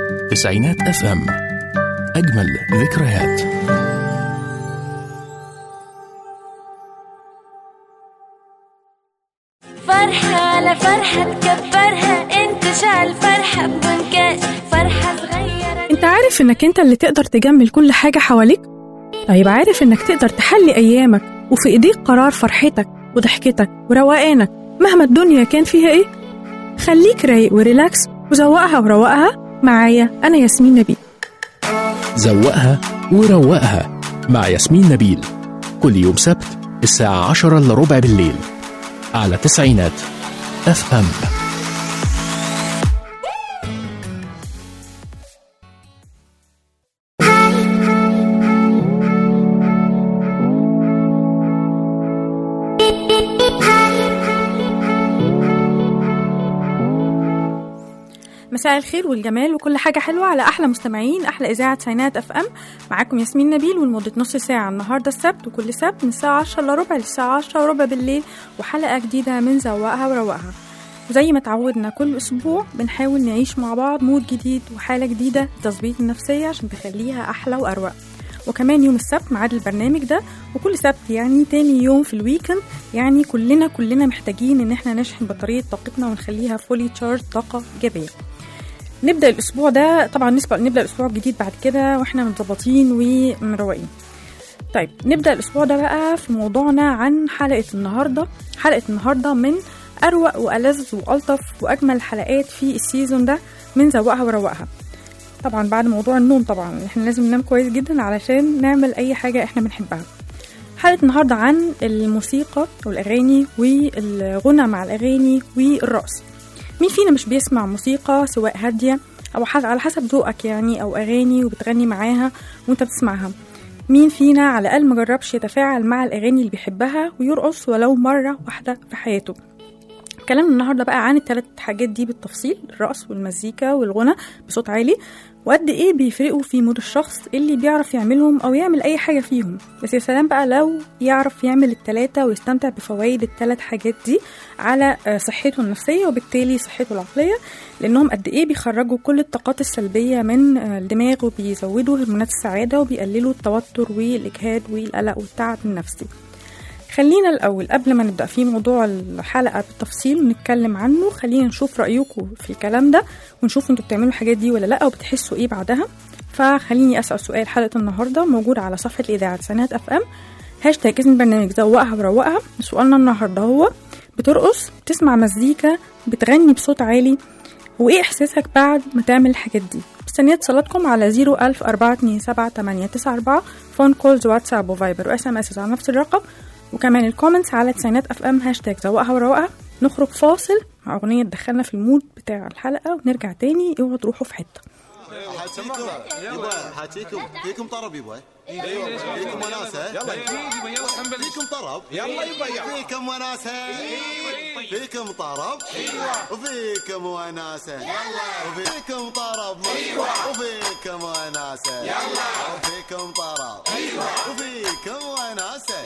تسعينات اف ام اجمل ذكريات فرحة على فرحة تكبرها انت شعل فرحة بدون كاش فرحة صغيرة انت عارف انك انت اللي تقدر تجمل كل حاجة حواليك؟ طيب عارف انك تقدر تحلي ايامك وفي ايديك قرار فرحتك وضحكتك وروقانك مهما الدنيا كان فيها ايه؟ خليك رايق وريلاكس وزوقها وروقها معايا انا ياسمين نبيل زوقها وروقها مع ياسمين نبيل كل يوم سبت الساعة عشرة إلا ربع بالليل على تسعينات اف ام مساء الخير والجمال وكل حاجة حلوة على أحلى مستمعين أحلى إذاعة تسعينات أف أم معاكم ياسمين نبيل ولمدة نص ساعة النهاردة السبت وكل سبت من الساعة 10 إلا ربع للساعة 10 وربع بالليل وحلقة جديدة من زوقها وروقها زي ما تعودنا كل أسبوع بنحاول نعيش مع بعض مود جديد وحالة جديدة تظبيط النفسية عشان تخليها أحلى وأروق وكمان يوم السبت ميعاد البرنامج ده وكل سبت يعني تاني يوم في الويكند يعني كلنا كلنا محتاجين ان احنا نشحن بطارية طاقتنا ونخليها فولي تشارج طاقة إيجابية نبدا الاسبوع ده طبعا نسبق نبدا الاسبوع الجديد بعد كده واحنا متظبطين ومروقين طيب نبدا الاسبوع ده بقى في موضوعنا عن حلقه النهارده حلقه النهارده من اروق والذ والطف واجمل الحلقات في السيزون ده من زوقها وروقها طبعا بعد موضوع النوم طبعا احنا لازم ننام كويس جدا علشان نعمل اي حاجه احنا بنحبها حلقه النهارده عن الموسيقى والاغاني والغنى مع الاغاني والرقص مين فينا مش بيسمع موسيقى سواء هادية أو حد على حسب ذوقك يعني أو أغاني وبتغني معاها وأنت بتسمعها مين فينا على الأقل مجربش يتفاعل مع الأغاني اللي بيحبها ويرقص ولو مرة واحدة في حياته كلامنا النهارده بقى عن الثلاث حاجات دي بالتفصيل الرقص والمزيكا والغنى بصوت عالي وقد ايه بيفرقوا في مود الشخص اللي بيعرف يعملهم او يعمل اي حاجه فيهم بس يا سلام بقى لو يعرف يعمل التلاتة ويستمتع بفوائد التلات حاجات دي على آه، صحته النفسيه وبالتالي صحته العقليه لانهم قد ايه بيخرجوا كل الطاقات السلبيه من آه، الدماغ وبيزودوا هرمونات السعاده وبيقللوا التوتر والاجهاد والقلق والتعب النفسي خلينا الأول قبل ما نبدأ في موضوع الحلقة بالتفصيل ونتكلم عنه خلينا نشوف رأيكم في الكلام ده ونشوف انتوا بتعملوا الحاجات دي ولا لأ وبتحسوا ايه بعدها فخليني أسأل سؤال حلقة النهاردة موجود على صفحة الإذاعة سنات أف أم هاشتاج اسم البرنامج زوقها وروقها سؤالنا النهاردة هو بترقص بتسمع مزيكا بتغني بصوت عالي وايه احساسك بعد ما تعمل الحاجات دي مستنيه اتصالاتكم على 010427894 فون كولز واتساب وفايبر واس ام اس على نفس الرقم وكمان الكومنتس على تسعينات اف ام هاشتاج زوقها وروقها نخرج فاصل مع اغنيه تدخلنا في المود بتاع الحلقه ونرجع تاني اوعوا تروحوا في حته حاجيكم يبا حاجيكم فيكم طرب يبا فيكم وناسه يلا فيكم طرب يلا يبا فيكم وناسه فيكم طرب وفيكم وناسه وفيكم طرب وفيكم وناسه وفيكم طرب وفيكم وناسه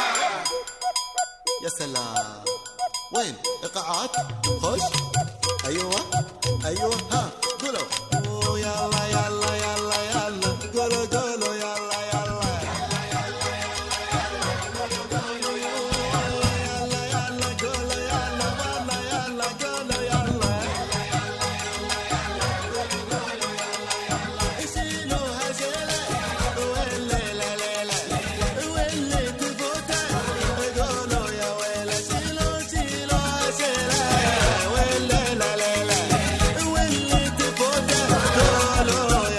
يا سلام وين ايقاعات خش ايوه ايوه ها قولوا أوه، يلا يلا يلا يلا قولوا قولوا يلا يلا شيلوها شيله والليله ليله واللي تفوته قولوا يا ويله شيلوا شيلوها شيله والليله ليله واللي تفوته قولوا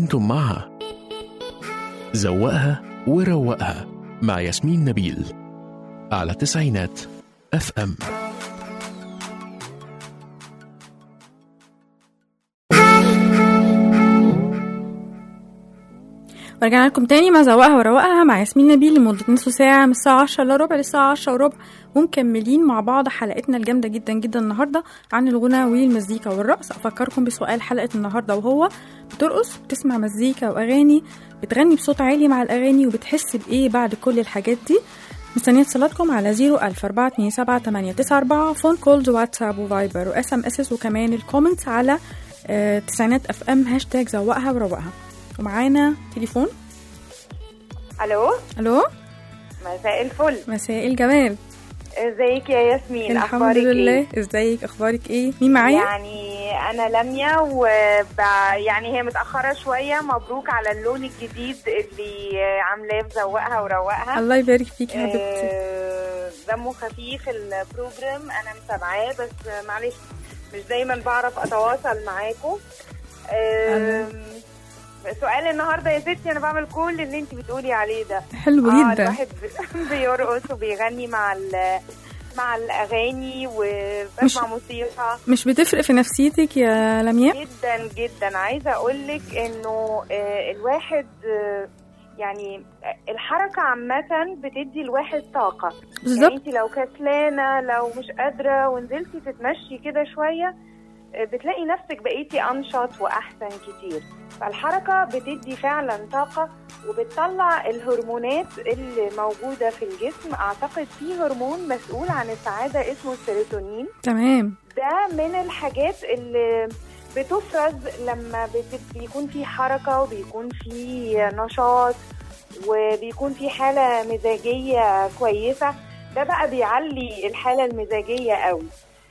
كنتم مع زوقها وروقها مع ياسمين نبيل على تسعينات اف ام ورجعنا لكم تاني مع زوقها وروقها مع ياسمين نبيل لمدة نص ساعة من الساعة 10 إلا ربع للساعة 10 وربع ومكملين مع بعض حلقتنا الجامدة جدا جدا النهاردة عن الغنى والمزيكا والرقص أفكركم بسؤال حلقة النهاردة وهو بترقص بتسمع مزيكا وأغاني بتغني بصوت عالي مع الأغاني وبتحس بإيه بعد كل الحاجات دي مستنية اتصالاتكم على 01427 فون كولز واتساب وفايبر واس ام اس وكمان الكومنتس على آه، تسعينات اف ام هاشتاج زوقها وروقها ومعانا تليفون الو الو مساء الفل مساء الجمال ازيك يا ياسمين الحمد اخبارك لله ايه ازيك اخبارك ايه مين معايا يعني انا لميا وب... يعني هي متاخره شويه مبروك على اللون الجديد اللي عاملاه في زوقها وروقها الله يبارك فيك يا حبيبتي آه، دمه خفيف البروجرام انا متابعاه بس معلش مش دايما بعرف اتواصل معاكم آم، سؤال النهارده يا ستي انا بعمل كل اللي انت بتقولي عليه ده حلو اه جدا الواحد بي- بيرقص وبيغني مع ال مع الاغاني مش- وبسمع موسيقى مش بتفرق في نفسيتك يا لمياء جدا جدا عايزه اقول لك انه آه، الواحد آه، يعني الحركه عامه بتدي الواحد طاقه يعني بالظبط انت لو كسلانه لو مش قادره ونزلتي تتمشي كده شويه آه، بتلاقي نفسك بقيتي انشط واحسن كتير فالحركه بتدي فعلا طاقه وبتطلع الهرمونات اللي موجوده في الجسم اعتقد في هرمون مسؤول عن السعاده اسمه السيروتونين تمام ده من الحاجات اللي بتفرز لما بت- بيكون في حركة وبيكون في نشاط وبيكون في حالة مزاجية كويسة ده بقى بيعلي الحالة المزاجية قوي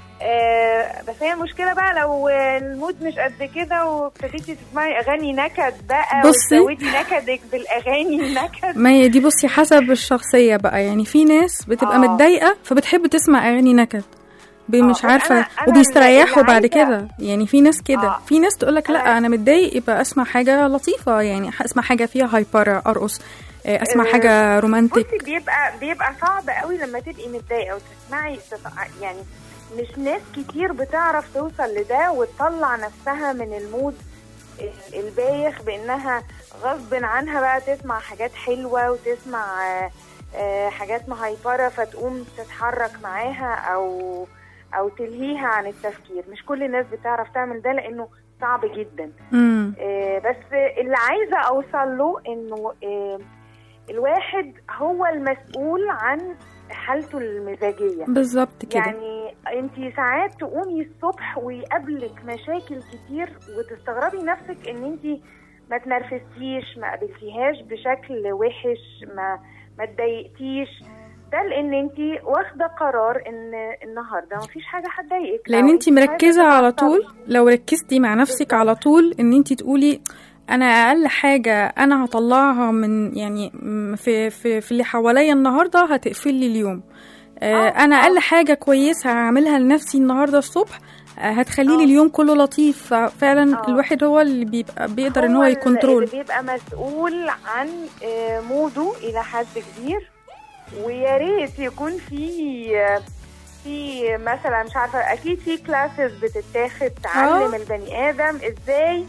آه بس هي المشكلة بقى لو المود مش قد كده وابتديتي تسمعي أغاني نكد بقى بصي. وتزودي نكدك بالأغاني النكد ما هي دي بصي حسب الشخصية بقى يعني في ناس بتبقى آه. متضايقة فبتحب تسمع أغاني نكد ب- آه، مش بس عارفة أنا- أنا وبيستريحوا اللي بعد عايزة- كده يعني في ناس كده آه. في ناس تقولك لا أنا- أنا متضايق يبقى أسمع حاجة لطيفة يعني أسمع حاجة فيها هايبر أرقص آه، أسمع آه، حاجة رومانتك بصي بيبقى بيبقى صعب قوي لما تبقي متضايقه وتسمعي تف- يعني مش ناس كتير بتعرف توصل لده وتطلع نفسها من المود ال- البايخ بانها غصب عنها بقى تسمع حاجات حلوه وتسمع آه، آه، حاجات مهيبره فتقوم تتحرك معاها او او تلهيها عن التفكير مش كل الناس بتعرف تعمل ده لانه صعب جدا امم آه، بس اللي عايزه اوصل له انه آه، الواحد هو المسؤول عن حالته المزاجيه بالظبط كده يعني انت ساعات تقومي الصبح ويقابلك مشاكل كتير وتستغربي نفسك ان انت ما تنرفزتيش ما قابلتيهاش بشكل وحش ما ما اتضايقتيش ده لان انت واخده قرار ان النهارده مفيش حاجه هتضايقك لان أو انت مش مركزه عايزة على تتعصبي. طول لو ركزتي مع نفسك على طول ان انت تقولي انا اقل حاجه انا هطلعها من يعني م- في في في اللي حواليا النهارده هتقفل لي اليوم آه آه، انا اقل آه. حاجه كويسه هعملها لنفسي النهارده الصبح آه هتخلي لي آه. اليوم كله لطيف ففعلا آه. الواحد هو اللي بيبقى بيقدر ان هو اللي يكنترول بيبقى مسؤول عن آه، موده الى حد كبير ويا ريت يكون في آه، في مثلا مش عارفه اكيد في كلاسز بتتاخد تعلم آه. البني ادم ازاي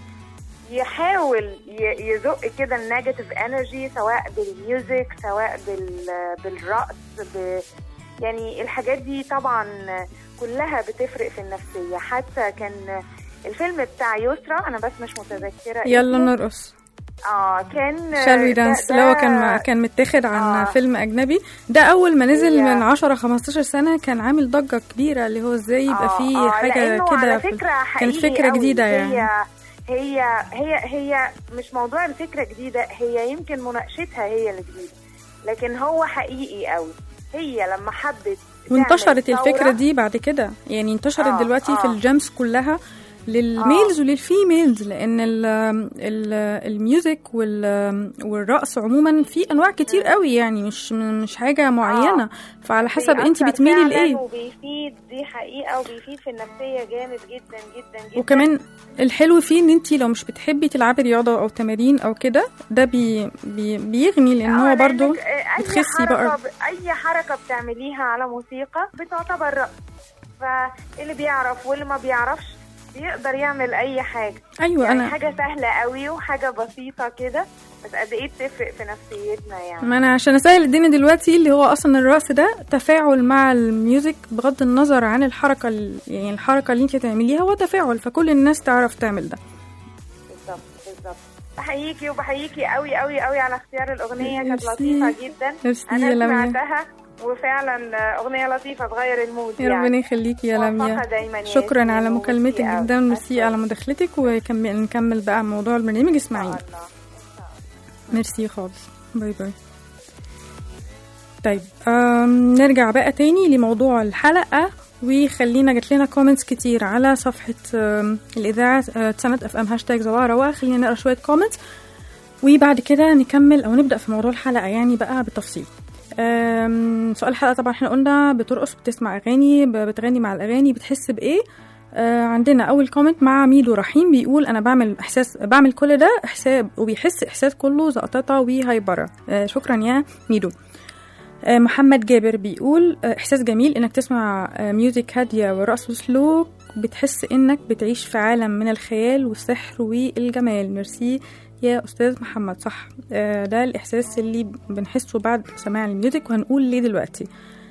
يحاول ي- يزق كده النيجاتيف انرجي سواء بالميوزك سواء بال- بالرقص ب يعني الحاجات دي طبعا كلها بتفرق في النفسيه حتى كان الفيلم بتاع يسرا انا بس مش متذكره يلا اسمه. نرقص اه كان شالوي ده- دانس ده- اللي هو كان كان متاخد عن آه. فيلم اجنبي ده اول ما نزل هي- من 10 15 سنه كان عامل ضجه كبيره اللي هو ازاي يبقى آه، فيه آه، حاجه لأنه على كده في- فكرة كانت حقيقي فكره قوي. جديده هي يعني هي هي هي مش موضوع الفكرة جديدة هي يمكن مناقشتها هي الجديدة لكن هو حقيقي قوي هي لما حبت تعمل وانتشرت ثورة- الفكره دي بعد كده يعني انتشرت آه، دلوقتي في آه. الجيمز كلها للميلز وللفيميلز لان ال ال الميوزك وال والرقص عموما في انواع كتير قوي يعني مش مش حاجه معينه فعلى حسب انت بيأثر بتميلي فعلاً لايه وبيفيد دي حقيقه وبيفيد في النفسيه جامد جدا جدا جدا وكمان الحلو فيه ان انت لو مش بتحبي تلعبي رياضه او تمارين او كده ده بي بي بيغني لان آه، هو برضو لأنك، آه، أي بتخسي حركة بقى ب- أي حركة بتعمليها على موسيقى بتعتبر رقص فاللي بيعرف واللي ما بيعرفش بيقدر يعمل أي حاجة ايوه يعني انا حاجة سهلة قوي وحاجة بسيطة كده بس قد إيه بتفرق في نفسيتنا يعني ما انا عشان اسهل الدنيا دلوقتي اللي هو اصلا الرقص ده تفاعل مع الميوزك بغض النظر عن الحركه ال- يعني الحركه اللي انت تعمليها هو تفاعل فكل الناس تعرف تعمل ده بالظبط بالظبط بحييكي وبحييكي قوي قوي قوي على اختيار الأغنية كانت ميرسي. لطيفة جدا ميرسي أنا يا لميا سمعتها وفعلا أغنية لطيفة تغير المود يا يعني ربنا يخليكي يا موفقة لميا دايما يا شكرا ياسمين على وميرسي مكالمتك قوي. جدا ميرسي أشكرك. على مداخلتك ونكمل بقى موضوع البرنامج اسمعيني الله. ميرسي خالص باي باي طيب أم نرجع بقى تاني لموضوع الحلقة وخلينا جات لنا كومنتس كتير على صفحة أم، الإذاعة أه، سنة اف ام هاشتاج زوارة وخلينا نقرا شوية كومنتس وبعد كده نكمل أو نبدأ في موضوع الحلقة يعني بقى بالتفصيل أم، سؤال الحلقة طبعا احنا قلنا بترقص بتسمع أغاني ب- بتغني مع الأغاني بتحس بإيه آه عندنا اول كومنت مع ميدو رحيم بيقول انا بعمل احساس بعمل كل ده احساس وبيحس احساس كله زقططه وهايبره آه شكرا يا ميدو آه محمد جابر بيقول آه احساس جميل انك تسمع آه ميوزك هاديه ورقص سلو بتحس انك بتعيش في عالم من الخيال والسحر والجمال ميرسي يا استاذ محمد صح آه ده الاحساس اللي بنحسه بعد سماع الميوزك وهنقول ليه دلوقتي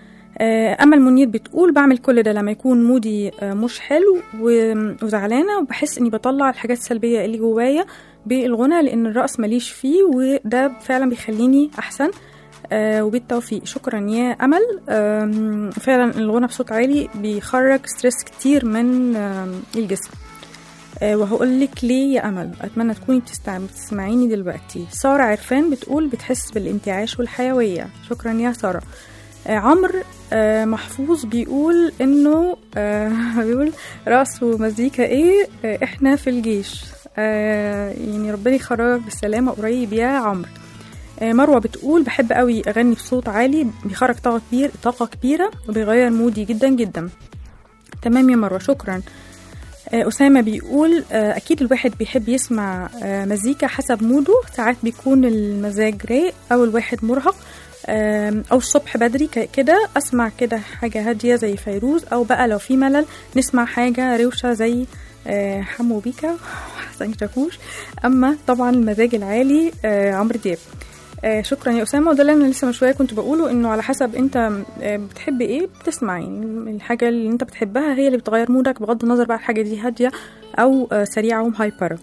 آه، امل منير بتقول بعمل كل ده لما يكون مودي آه، مش حلو و- وزعلانه وبحس اني بطلع الحاجات السلبيه اللي جوايا بالغنى لان الرقص ماليش فيه وده فعلا بيخليني احسن آه، وبالتوفيق شكرا يا امل آم، فعلا الغنى بصوت عالي بيخرج ستريس كتير من آم، الجسم آه، وهقول لك ليه يا امل اتمنى تكوني بتستع- بتسمعيني دلوقتي ساره عرفان بتقول بتحس بالانتعاش والحيويه شكرا يا ساره آه، عمرو آه، محفوظ بيقول انه آه، بيقول رقص ومزيكا ايه آه، احنا في الجيش آه، يعني ربنا يخرجك بالسلامه قريب يا عمرو آه، مروه بتقول بحب قوي اغني بصوت عالي بيخرج طاقه كبير طاقه كبيره وبيغير مودي جدا جدا تمام يا مروه شكرا آه، أسامة بيقول آه، أكيد الواحد بيحب يسمع آه، مزيكا حسب موده ساعات بيكون المزاج رايق أو الواحد مرهق آم، أو الصبح بدري ك- كده أسمع كده حاجة هادية زي فيروز أو بقى لو في ملل نسمع حاجة روشة زي آه، حمو بيكا وحسن شاكوش أما طبعا المزاج العالي آه، عمرو دياب آه شكرا يا اسامه وده اللي انا لسه من شويه كنت بقوله انه على حسب انت آه، بتحب ايه بتسمع يعني الحاجه اللي انت بتحبها هي اللي بتغير مودك بغض النظر بقى الحاجه دي هاديه او آه، سريعه ومهايبره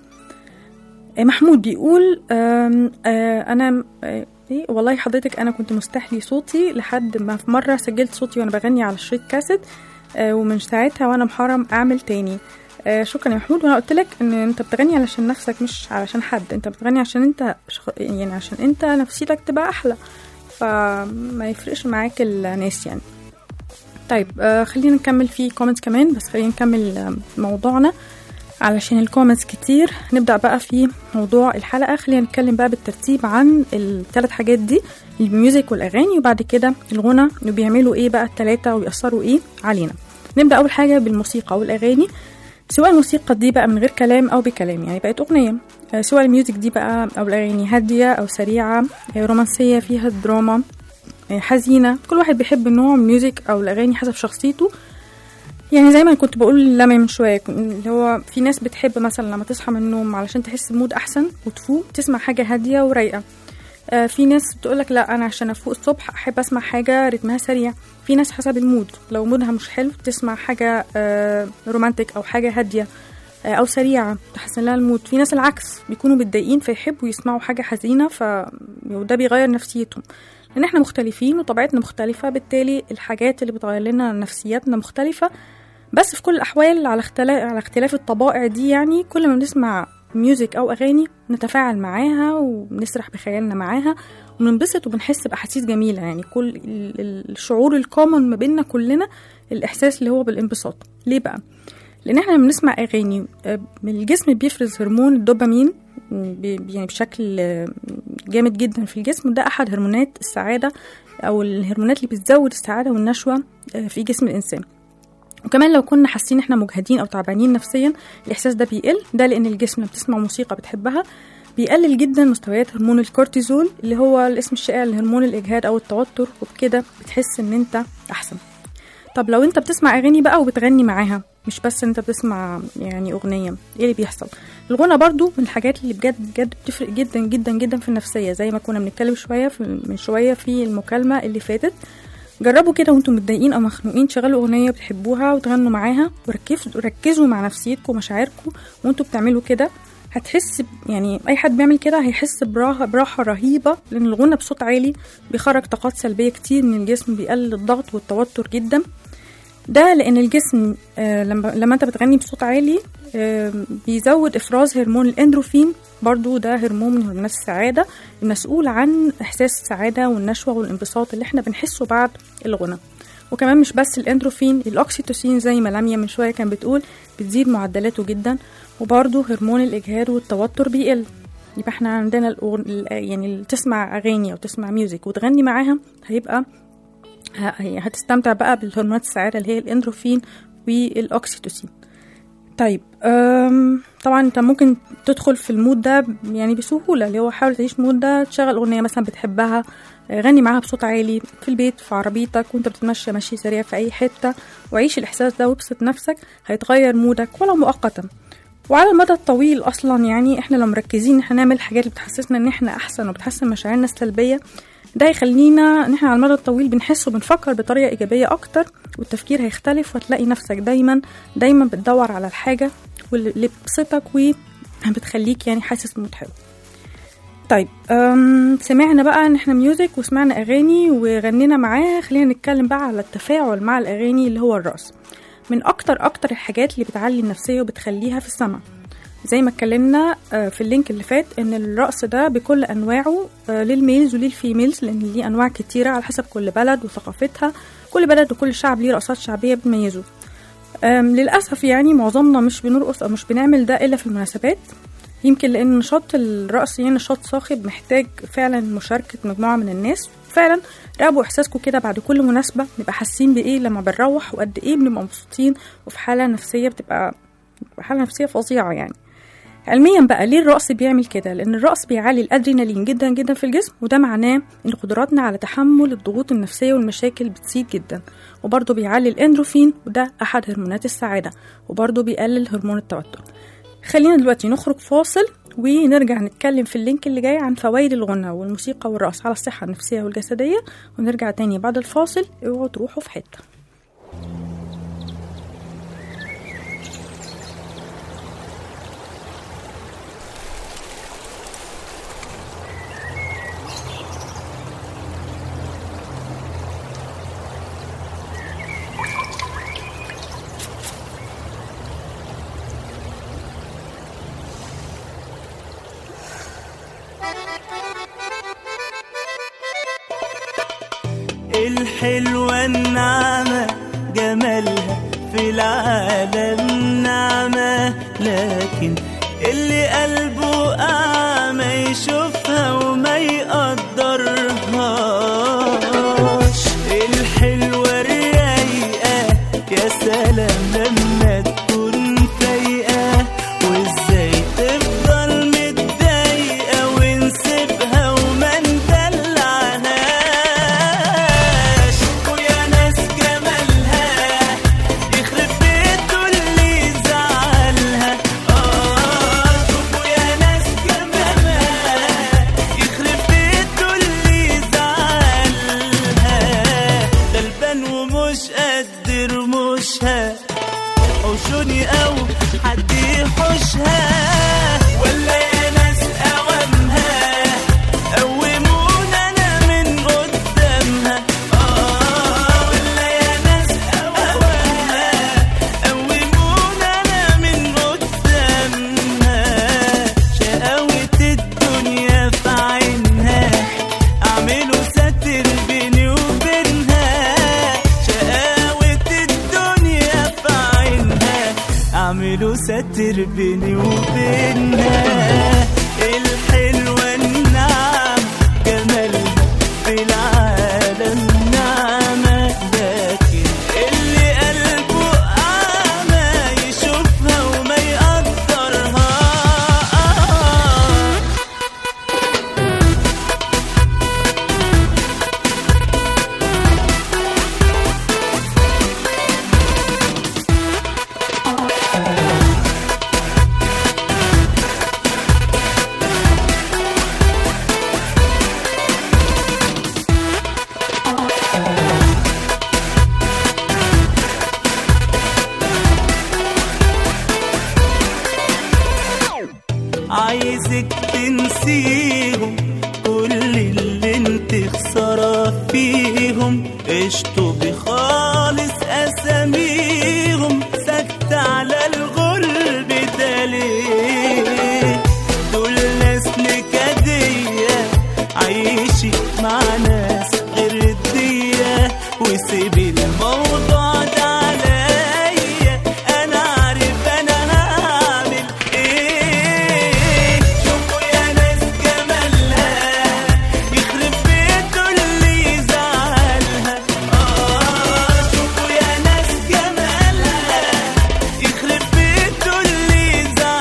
آه، محمود بيقول آم، آه، انا آه، ايه والله حضرتك انا كنت مستحلي صوتي لحد ما في مره سجلت صوتي وانا بغني على شريط كاسيت آه، ومن ساعتها وانا محرم اعمل تاني آه، شكرا يا محمود وانا قلت لك ان انت بتغني علشان نفسك مش علشان حد انت بتغني عشان انت شخ... يعني عشان انت نفسيتك تبقى احلى فما يفرقش معاك الناس يعني طيب آه خلينا نكمل في كومنتس كمان بس خلينا نكمل آه، موضوعنا علشان الكومنتس كتير نبدأ بقى في موضوع الحلقة خلينا نتكلم بقى بالترتيب عن الثلاث حاجات دي الميوزك والأغاني وبعد كده الغنى وبيعملوا ايه بقى التلاتة ويأثروا ايه علينا نبدأ أول حاجة بالموسيقى والأغاني سواء الموسيقى دي بقى من غير كلام أو بكلام يعني بقت أغنية آه، سواء الميوزك دي بقى أو الأغاني هادية أو سريعة آه، رومانسية فيها دراما آه، حزينة كل واحد بيحب نوع من الميوزك أو الأغاني حسب شخصيته يعني زي ما كنت بقول لما من شويه اللي هو في ناس بتحب مثلا لما تصحى من النوم علشان تحس بمود احسن وتفوق تسمع حاجه هاديه ورايقه آه، في ناس بتقولك لا انا عشان افوق الصبح احب اسمع حاجه رتمها سريع في ناس حسب المود لو مودها مش حلو تسمع حاجه آه، رومانتك او حاجه هاديه آه، او سريعه تحسن لها المود في ناس العكس بيكونوا متضايقين فيحبوا يسمعوا حاجه حزينه ف وده بيغير نفسيتهم لان احنا مختلفين وطبيعتنا مختلفه بالتالي الحاجات اللي بتغير لنا نفسياتنا مختلفه بس في كل الأحوال على اختلاف على اختلاف الطبائع دي يعني كل ما بنسمع ميوزك أو أغاني نتفاعل معاها وبنسرح بخيالنا معاها وبننبسط وبنحس بأحاسيس جميلة يعني كل ال- ال- الشعور الكومن ما بيننا كلنا الإحساس اللي هو بالانبساط ليه بقى؟ لان احنا لما بنسمع اغاني آه، الجسم بيفرز هرمون الدوبامين ب- يعني بشكل آه، جامد جدا في الجسم ده احد هرمونات السعاده او الهرمونات اللي بتزود السعاده والنشوه آه، في جسم الانسان وكمان لو كنا حاسين احنا مجهدين او تعبانين نفسيا الاحساس ده بيقل ده لان الجسم لما بتسمع موسيقى بتحبها بيقلل جدا مستويات هرمون الكورتيزول اللي هو الاسم الشائع لهرمون الاجهاد او التوتر وبكده بتحس ان انت احسن طب لو انت بتسمع اغاني بقى وبتغني معاها مش بس انت بتسمع يعني اغنيه ايه اللي بيحصل الغنى برضو من الحاجات اللي بجد بجد بتفرق جدا جدا جدا في النفسيه زي ما كنا بنتكلم شويه في من شويه في المكالمه اللي فاتت جربوا كده وانتم متضايقين او مخنوقين تشغلوا اغنيه بتحبوها وتغنوا معاها وركزوا ركزوا مع نفسيتكم ومشاعركم وانتم بتعملوا كده هتحس ب- يعني اي حد بيعمل كده هيحس براحه براحه رهيبه لان الغنى بصوت عالي بيخرج طاقات سلبيه كتير من الجسم بيقلل الضغط والتوتر جدا ده لان الجسم آه، لما لما انت بتغني بصوت عالي آه، بيزود افراز هرمون الاندروفين برضو ده هرمون من هرمونات السعاده المسؤول عن احساس السعاده والنشوه والانبساط اللي احنا بنحسه بعد الغنى وكمان مش بس الاندروفين الاكسيتوسين زي ما لميا من شويه كان بتقول بتزيد معدلاته جدا وبرضو هرمون الاجهاد والتوتر بيقل يبقى احنا عندنا الأغن... ال- يعني اللي تسمع اغاني او تسمع ميوزك وتغني معاها هيبقى ه- هي- هتستمتع بقى بالهرمونات السعاده اللي هي الاندروفين والاكسيتوسين طيب أم طبعا انت ممكن تدخل في المود ده يعني بسهوله اللي هو حاول تعيش المود ده تشغل اغنيه مثلا بتحبها آه، غني معاها بصوت عالي في البيت في عربيتك وانت بتتمشى مشي سريع في اي حته وعيش الاحساس ده وابسط نفسك هيتغير مودك ولو مؤقتا وعلى المدى الطويل اصلا يعني احنا لو مركزين ان احنا نعمل الحاجات اللي بتحسسنا ان احنا احسن وبتحسن مشاعرنا السلبيه ده يخلينا ان احنا على المدى الطويل بنحس وبنفكر بطريقه ايجابيه اكتر والتفكير هيختلف وتلاقي نفسك دايما دايما بتدور على الحاجه واللي بتبسطك وبتخليك يعني حاسس بمود حلو طيب أم سمعنا بقى ان احنا ميوزك وسمعنا اغاني وغنينا معاها خلينا نتكلم بقى على التفاعل مع الاغاني اللي هو الرقص من اكتر اكتر الحاجات اللي بتعلي النفسيه وبتخليها في السما زي ما اتكلمنا آه، في اللينك اللي فات ان الرقص ده بكل انواعه آه، للميلز وللفيميلز لان ليه انواع كتيره على حسب كل بلد وثقافتها كل بلد وكل شعب ليه رقصات شعبيه بتميزه أم، للاسف يعني معظمنا مش بنرقص او مش بنعمل ده الا في المناسبات يمكن لان نشاط الرقص يعني نشاط صاخب محتاج فعلا مشاركه مجموعه من الناس فعلا راقبوا احساسكم كده بعد كل مناسبه نبقى حاسين بايه لما بنروح وقد ايه بنبقى مبسوطين وفي حاله نفسيه بتبقى بتبقى حاله نفسيه فظيعه يعني علميا بقى ليه الرقص بيعمل كده لان الرقص بيعلي الادرينالين جدا جدا في الجسم وده معناه ان قدراتنا على تحمل الضغوط النفسيه والمشاكل بتزيد جدا وبرضه بيعلي الاندروفين وده احد هرمونات السعاده وبرضه بيقلل هرمون التوتر خلينا دلوقتي نخرج فاصل ونرجع نتكلم في اللينك اللي جاي عن فوائد الغنى والموسيقى والرقص على الصحة النفسية والجسدية ونرجع تاني بعد الفاصل اوعوا تروحوا في حتة الحلوة النعمة جمالها في العالم نعمة لكن اللي قلبه أعمى يشوفها وما يقدرهاش الحلوة الرايقة يا سلام لما تكون فايقة وازاي تفضل متضايقة ونسيبها وما ندلعناش ويا ناس جمالها يخرب بيته اللي زعلها اه ويا ناس جمالها يخرب بيته اللي زعلها غلبان ومش قد رموشها حوشوني او حد يحوشها ولا يا ناس اوامها قومونا انا من قدامها اه ولا يا ناس اوامها قومونا انا من قدامها شقاوة الدنيا في عينها اعملوا ساتر بيني وبينها شقاوة الدنيا في عينها اعملوا ستر بيني وبينها الحلوة النعم جمالها في العالم نعمة لكن اللي قلبه أعمى يشوفها وما يقدرها عايزك تنسيهم كل اللي انت خسارة فيهم اشطبي خالص اساميهم سكت على الغلب ده ليه دول ناس نكدية عيشي مع ناس غير دية وسيبي الموضوع ده عليا انا عارف انا هعمل ايه شوفوا يا ناس جمالها يخرب بيته اللي يزعلها اه شوفوا يا ناس جمالها يخرب بيته اللي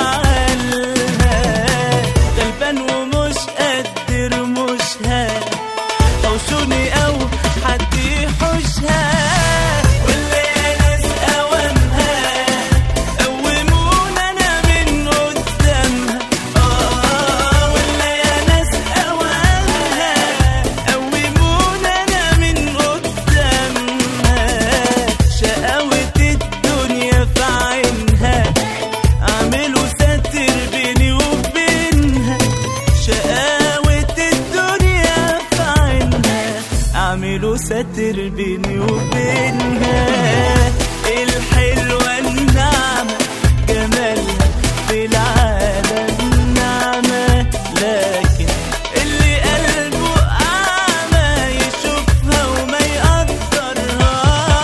يزعلها غلبان ومش قادر مش هاد حوشوني او حد يحوشها واللي يا ناس اوامها قومونا انا من قدامها اه واللي يا ناس اوامها قومونا انا من قدامها شقاوة الدنيا في عينها اعملوا ساتر بيني وبينها شقاوة الدنيا في عينها اعملوا ساتر بيني وبينها الحلوة النعمة جمالها في العالم نعمة لكن اللي قلبه أعمى يشوفها وما يقدرها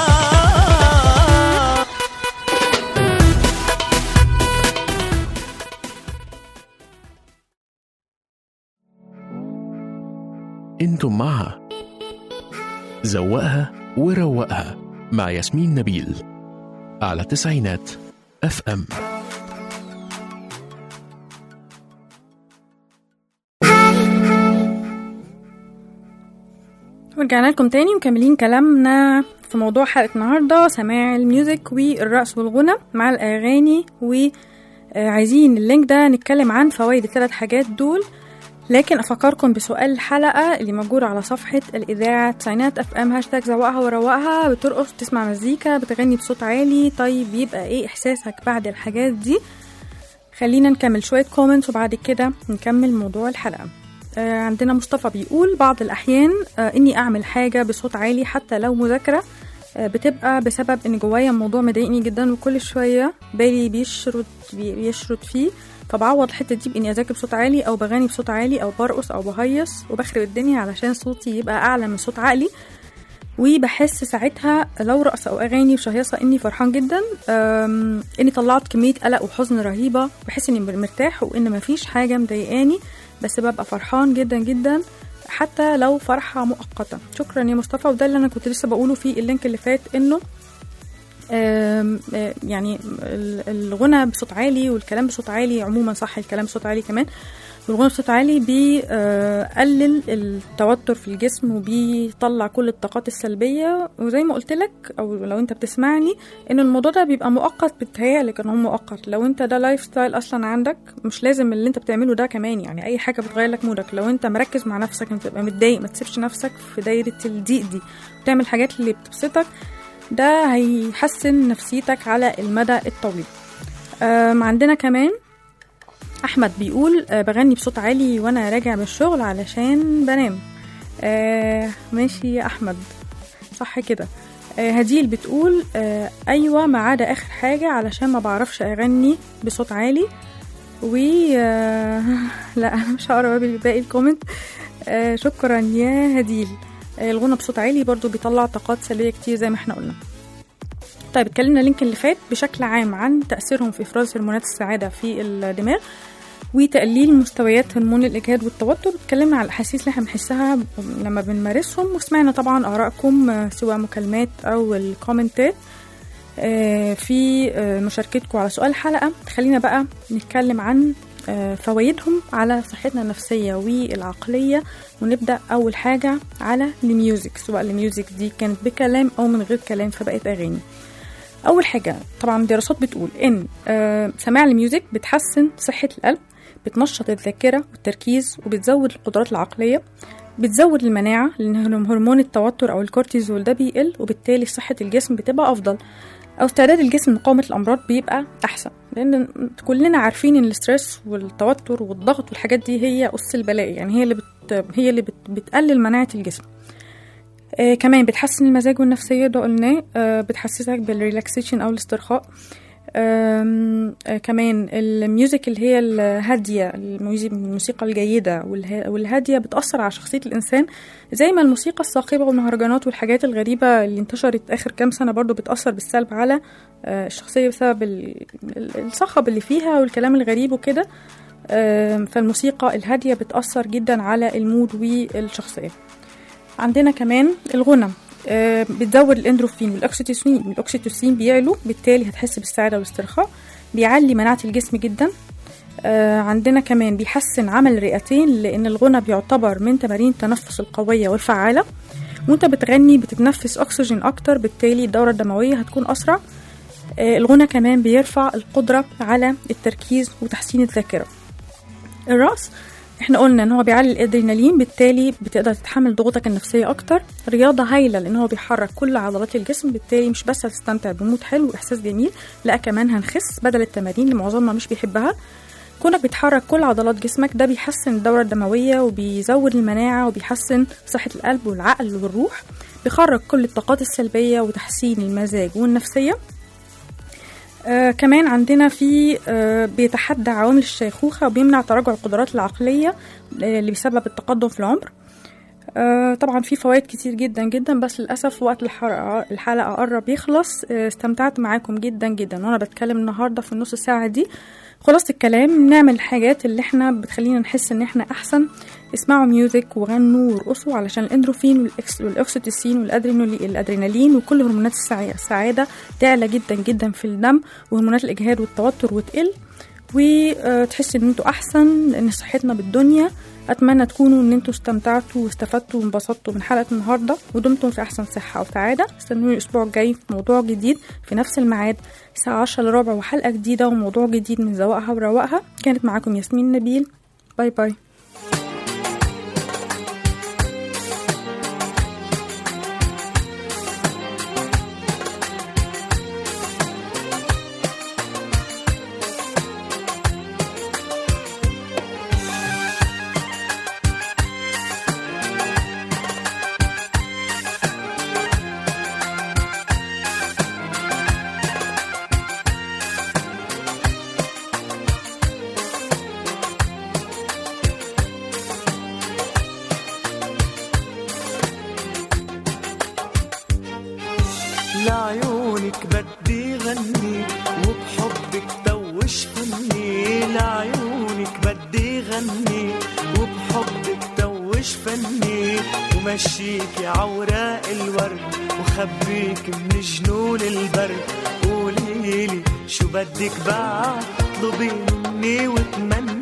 انتم مع زوقها وروقها مع ياسمين نبيل على تسعينات اف ام ورجعنا لكم تاني مكملين كلامنا في موضوع حلقة النهاردة سماع الميوزك والرقص والغنى مع الأغاني وعايزين اللينك ده نتكلم عن فوائد الثلاث حاجات دول لكن أفكركم بسؤال الحلقة اللي موجود على صفحة الإذاعة تسعينات أف أم هاشتاج زوقها وروقها بترقص تسمع مزيكا بتغني بصوت عالي طيب يبقى إيه إحساسك بعد الحاجات دي خلينا نكمل شوية كومنتس وبعد كده نكمل موضوع الحلقة آه، عندنا مصطفى بيقول بعض الأحيان آه، إني أعمل حاجة بصوت عالي حتى لو مذاكرة آه، بتبقى بسبب إن جوايا الموضوع مضايقني جدا وكل شوية بالي بيشرد بي- بيشرد فيه فبعوض الحتة دي بإني أذاكر بصوت عالي أو بغني بصوت عالي أو برقص أو بهيص وبخرب الدنيا علشان صوتي يبقى أعلى من صوت عقلي وبحس ساعتها لو رقص او اغاني وشهيصه اني فرحان جدا أم، اني طلعت كميه قلق وحزن رهيبه بحس اني مرتاح وان مفيش حاجه مضايقاني بس ببقى فرحان جدا جدا حتى لو فرحه مؤقته شكرا يا مصطفى وده اللي انا كنت لسه بقوله في اللينك اللي فات انه آم، آه، يعني ال- الغنى بصوت عالي والكلام بصوت عالي عموما صح الكلام بصوت عالي كمان والغنى بصوت عالي بيقلل التوتر في الجسم وبيطلع كل الطاقات السلبية وزي ما قلت لك او لو انت بتسمعني ان الموضوع ده بيبقى مؤقت بتهيألك ان هو مؤقت لو انت ده لايف ستايل اصلا عندك مش لازم اللي انت بتعمله ده كمان يعني اي حاجة بتغير لك مودك لو انت مركز مع نفسك انت تبقى متضايق ما تسيبش نفسك في دايرة الضيق دي تعمل حاجات اللي بتبسطك ده هيحسن نفسيتك على المدى الطويل أم، عندنا كمان احمد بيقول آه، بغني بصوت عالي وانا راجع من الشغل علشان بنام آه ماشي يا احمد صح كده آه هديل بتقول آه ايوه ما عدا اخر حاجه علشان ما بعرفش اغني بصوت عالي و آه لا انا مش هقرا باقي باقي الكومنت آه شكرا يا هديل آه الغنى بصوت عالي برضو بيطلع طاقات سلبيه كتير زي ما احنا قلنا طيب اتكلمنا اللينك اللي فات بشكل عام عن تأثيرهم في إفراز هرمونات السعادة في الدماغ وتقليل مستويات هرمون الإجهاد والتوتر اتكلمنا على الأحاسيس اللي احنا بنحسها لما بنمارسهم وسمعنا طبعا آرائكم آه، سواء مكالمات أو الكومنتات آه، في آه، مشاركتكم على سؤال الحلقة خلينا بقى نتكلم عن آه، فوائدهم على صحتنا النفسية والعقلية ونبدأ أول حاجة على الميوزك سواء الميوزك دي كانت بكلام أو من غير كلام فبقت أغاني أول حاجة طبعا دراسات بتقول إن آه، سماع الميوزك بتحسن صحة القلب بتنشط الذاكرة والتركيز وبتزود القدرات العقلية بتزود المناعة لأن هرمون التوتر أو الكورتيزول ده بيقل وبالتالي صحة الجسم بتبقى أفضل أو استعداد الجسم لمقاومة الأمراض بيبقى أحسن لأن كلنا عارفين إن الستريس والتوتر والضغط والحاجات دي هي أس البلاء يعني هي اللي بت... هي اللي بت... بتقلل مناعة الجسم آه كمان بتحسن المزاج والنفسية ده قلناه آه بتحسسك بالريلاكسيشن أو الاسترخاء آم، آه كمان الميوزك اللي هي الهادية الميوزك- الموسيقى الجيدة والها- والهادية بتأثر على شخصية الإنسان زي ما الموسيقى الصاخبة والمهرجانات والحاجات الغريبة اللي انتشرت آخر كام سنة برضو بتأثر بالسلب على آه، الشخصية بسبب ال- ال- الصخب اللي فيها والكلام الغريب وكده آم، فالموسيقى الهادية بتأثر جدا على المود والشخصية عندنا كمان الغنى آه، بتزود الاندروفين والاكسيتوسين الاكسيتوسين بيعلو بالتالي هتحس بالسعاده والاسترخاء بيعلي مناعه الجسم جدا آه، عندنا كمان بيحسن عمل الرئتين لان الغنى بيعتبر من تمارين التنفس القويه والفعاله وانت بتغني بتتنفس اكسجين اكتر بالتالي الدوره الدمويه هتكون اسرع آه، الغنى كمان بيرفع القدره على التركيز وتحسين الذاكره الرأس احنا قلنا ان هو بيعلي الادرينالين بالتالي بتقدر تتحمل ضغوطك النفسيه اكتر رياضه هايله لان هو بيحرك كل عضلات الجسم بالتالي مش بس هتستمتع بمود حلو واحساس جميل لا كمان هنخس بدل التمارين اللي معظمنا مش بيحبها كونك بتحرك كل عضلات جسمك ده بيحسن الدورة الدموية وبيزود المناعة وبيحسن صحة القلب والعقل والروح بيخرج كل الطاقات السلبية وتحسين المزاج والنفسية آه كمان عندنا في آه بيتحدى عوامل الشيخوخة وبيمنع تراجع القدرات العقلية آه اللي بسبب التقدم في العمر آه طبعا في فوائد كتير جدا جدا بس للأسف وقت الحلقة, الحلقة قرب يخلص آه استمتعت معاكم جدا جدا وأنا بتكلم النهاردة في النص ساعة دي خلاصة الكلام نعمل الحاجات اللي احنا بتخلينا نحس ان احنا احسن اسمعوا ميوزك وغنوا وارقصوا علشان الاندروفين والإكس- والاكسيتوسين والادرينالين الادرينالين وكل هرمونات السع- السعادة تعلى جدا جدا في الدم وهرمونات الاجهاد والتوتر وتقل وتحس ان انتوا احسن ان صحتنا بالدنيا اتمنى تكونوا ان انتوا استمتعتوا واستفدتوا وانبسطتوا من حلقه النهارده ودمتم في احسن صحه وسعاده استنوني الاسبوع الجاي في موضوع جديد في نفس الميعاد الساعه 10 الا ربع وحلقه جديده وموضوع جديد من ذوقها وروقها كانت معاكم ياسمين نبيل باي باي لعيونك بدي غني وبحبك توش فني لعيونك بدي غني وبحبك توش فني ومشيك عوراق الورد وخبيك من جنون البرد قوليلي شو بدك بعد اطلبي مني وتمني